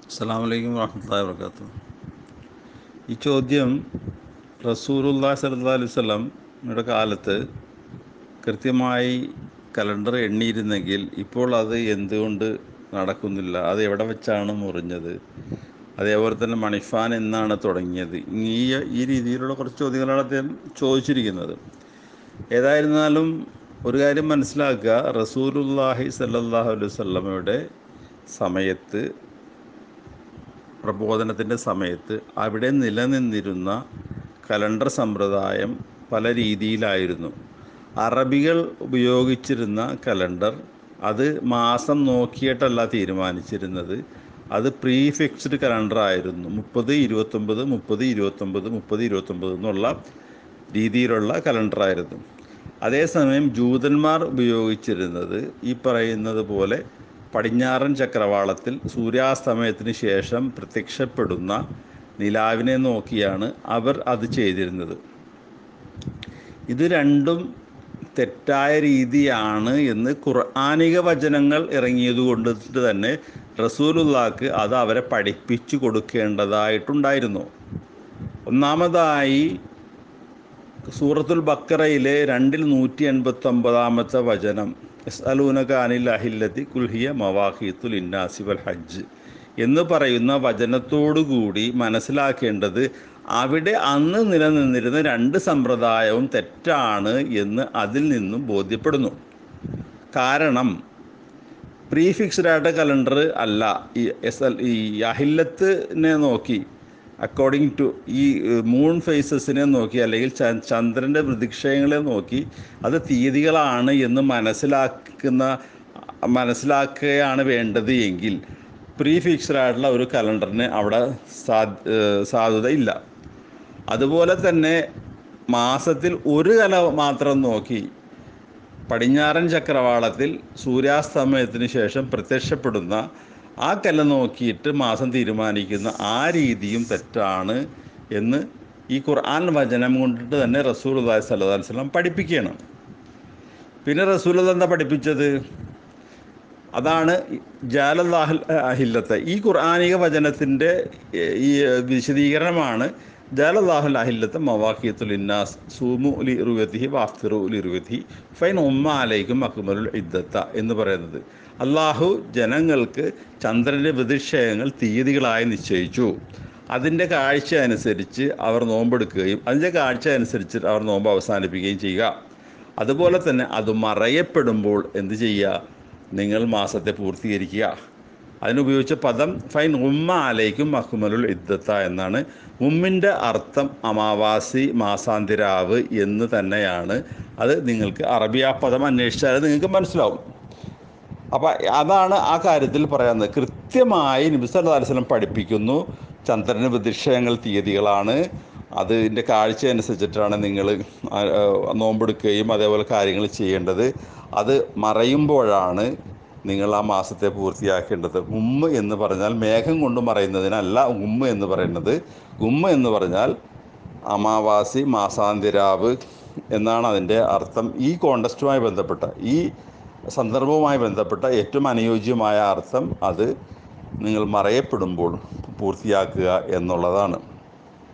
അസ്സാം വലൈക്കും വാഹമത്തല്ലാ വർക്കാത്തു ഈ ചോദ്യം റസൂലുല്ലാ സല്ലാ അലൈഹി സ്വലമിയുടെ കാലത്ത് കൃത്യമായി കലണ്ടർ എണ്ണിയിരുന്നെങ്കിൽ ഇപ്പോൾ അത് എന്തുകൊണ്ട് നടക്കുന്നില്ല അത് എവിടെ വെച്ചാണ് മുറിഞ്ഞത് അതേപോലെ തന്നെ മണിഫാൻ എന്നാണ് തുടങ്ങിയത് ഈ ഈ രീതിയിലുള്ള കുറച്ച് ചോദ്യങ്ങളാണ് അദ്ദേഹം ചോദിച്ചിരിക്കുന്നത് ഏതായിരുന്നാലും ഒരു കാര്യം മനസ്സിലാക്കുക റസൂലുല്ലാഹി സല്ലാഹു അലൈഹി വല്ലമയുടെ സമയത്ത് പ്രബോധനത്തിൻ്റെ സമയത്ത് അവിടെ നിലനിന്നിരുന്ന കലണ്ടർ സമ്പ്രദായം പല രീതിയിലായിരുന്നു അറബികൾ ഉപയോഗിച്ചിരുന്ന കലണ്ടർ അത് മാസം നോക്കിയിട്ടല്ല തീരുമാനിച്ചിരുന്നത് അത് പ്രീ ഫിക്സ്ഡ് കലണ്ടർ ആയിരുന്നു മുപ്പത് ഇരുപത്തൊമ്പത് മുപ്പത് ഇരുപത്തൊമ്പത് മുപ്പത് ഇരുപത്തൊമ്പത് എന്നുള്ള രീതിയിലുള്ള കലണ്ടറായിരുന്നു അതേസമയം ജൂതന്മാർ ഉപയോഗിച്ചിരുന്നത് ഈ പറയുന്നത് പോലെ പടിഞ്ഞാറൻ ചക്രവാളത്തിൽ സൂര്യാസ്തമയത്തിന് ശേഷം പ്രത്യക്ഷപ്പെടുന്ന നിലാവിനെ നോക്കിയാണ് അവർ അത് ചെയ്തിരുന്നത് ഇത് രണ്ടും തെറ്റായ രീതിയാണ് എന്ന് ഖുർആാനിക വചനങ്ങൾ ഇറങ്ങിയത് കൊണ്ട് തന്നെ റസൂലുള്ളാക്ക് അത് അവരെ പഠിപ്പിച്ചു കൊടുക്കേണ്ടതായിട്ടുണ്ടായിരുന്നു ഒന്നാമതായി സൂറത്തുൽ ബക്കറയിലെ രണ്ടിൽ നൂറ്റി എൺപത്തി ഒമ്പതാമത്തെ വചനം അലൂനക അനിൽ അഹില്ലത്തി കുൽഹിയ മവാഹിത്തുൽ ഇന്നാസി വൽ ഹജ്ജ് എന്ന് പറയുന്ന വചനത്തോടുകൂടി മനസ്സിലാക്കേണ്ടത് അവിടെ അന്ന് നിലനിന്നിരുന്ന രണ്ട് സമ്പ്രദായവും തെറ്റാണ് എന്ന് അതിൽ നിന്നും ബോധ്യപ്പെടുന്നു കാരണം പ്രീ ഫിക്സ്ഡ് ആയിട്ട് കലണ്ടർ അല്ല ഈ എസ് എൽ ഈ അഹില്ലത്തിനെ നോക്കി അക്കോർഡിംഗ് ടു ഈ മൂൺ ഫേസസിനെ നോക്കി അല്ലെങ്കിൽ ചന്ദ്രൻ്റെ പ്രതീക്ഷകളെ നോക്കി അത് തീയതികളാണ് എന്ന് മനസ്സിലാക്കുന്ന മനസ്സിലാക്കുകയാണ് വേണ്ടത് എങ്കിൽ പ്രീ ഫിക്സ്ഡ് ആയിട്ടുള്ള ഒരു കലണ്ടറിന് അവിടെ സാധ്യത ഇല്ല അതുപോലെ തന്നെ മാസത്തിൽ ഒരു കല മാത്രം നോക്കി പടിഞ്ഞാറൻ ചക്രവാളത്തിൽ സൂര്യാസ്തമയത്തിന് ശേഷം പ്രത്യക്ഷപ്പെടുന്ന ആ കല നോക്കിയിട്ട് മാസം തീരുമാനിക്കുന്ന ആ രീതിയും തെറ്റാണ് എന്ന് ഈ ഖുർആൻ വചനം കൊണ്ടിട്ട് തന്നെ റസൂൽ അള്ളാഹി സല്ലാ വസ്ലം പഠിപ്പിക്കുകയാണ് പിന്നെ റസൂൽ എന്താ പഠിപ്പിച്ചത് അതാണ് ജാലല്ലാഹുൽ അഹില്ലത്തെ ഈ ഖുർആാനിക വചനത്തിൻ്റെ ഈ വിശദീകരണമാണ് ജാലല്ലാഹുൽ അഹില്ലത്തെ മവാഖിയത്തുൽ ഇന്നാസ് സൂമു ലി റുവത്തി വാഫ്തിറു ലി റുവത്തി ഫൈൻ ഉമ്മ അലൈക്കും അക്മലുൽ ഇദ്ദത്ത എന്ന് പറയുന്നത് അള്ളാഹു ജനങ്ങൾക്ക് ചന്ദ്രൻ്റെ പ്രതിഷേധങ്ങൾ തീയതികളായി നിശ്ചയിച്ചു അതിൻ്റെ കാഴ്ച അനുസരിച്ച് അവർ നോമ്പെടുക്കുകയും അതിൻ്റെ കാഴ്ച അനുസരിച്ച് അവർ നോമ്പ് അവസാനിപ്പിക്കുകയും ചെയ്യുക അതുപോലെ തന്നെ അത് മറയപ്പെടുമ്പോൾ എന്ത് ചെയ്യുക നിങ്ങൾ മാസത്തെ പൂർത്തീകരിക്കുക അതിനുപയോഗിച്ച പദം ഫൈൻ ഉമ്മ അലൈക്കും അഹ്മലുൽ ഇദ്ദത്ത എന്നാണ് ഉമ്മിൻ്റെ അർത്ഥം അമാവാസി മാസാന്തിരാവ് എന്ന് തന്നെയാണ് അത് നിങ്ങൾക്ക് അറബി ആ പദം അന്വേഷിച്ചാൽ നിങ്ങൾക്ക് മനസ്സിലാവും അപ്പോൾ അതാണ് ആ കാര്യത്തിൽ പറയുന്നത് കൃത്യമായി നബിസ് അലൈവലം പഠിപ്പിക്കുന്നു ചന്ദ്രന് പ്രതിഷയങ്ങൾ തീയതികളാണ് അതിൻ്റെ കാഴ്ച അനുസരിച്ചിട്ടാണ് നിങ്ങൾ നോമ്പെടുക്കുകയും അതേപോലെ കാര്യങ്ങൾ ചെയ്യേണ്ടത് അത് മറയുമ്പോഴാണ് നിങ്ങൾ ആ മാസത്തെ പൂർത്തിയാക്കേണ്ടത് ഉമ്മ എന്ന് പറഞ്ഞാൽ മേഘം കൊണ്ട് മറയുന്നതിനല്ല ഉമ്മ എന്ന് പറയുന്നത് ഉമ്മ എന്ന് പറഞ്ഞാൽ അമാവാസി മാസാന്തിരാവ് എന്നാണ് അതിൻ്റെ അർത്ഥം ഈ കോണ്ടസ്റ്റുമായി ബന്ധപ്പെട്ട ഈ സന്ദർഭവുമായി ബന്ധപ്പെട്ട ഏറ്റവും അനുയോജ്യമായ അർത്ഥം അത് നിങ്ങൾ മറയപ്പെടുമ്പോൾ പൂർത്തിയാക്കുക എന്നുള്ളതാണ്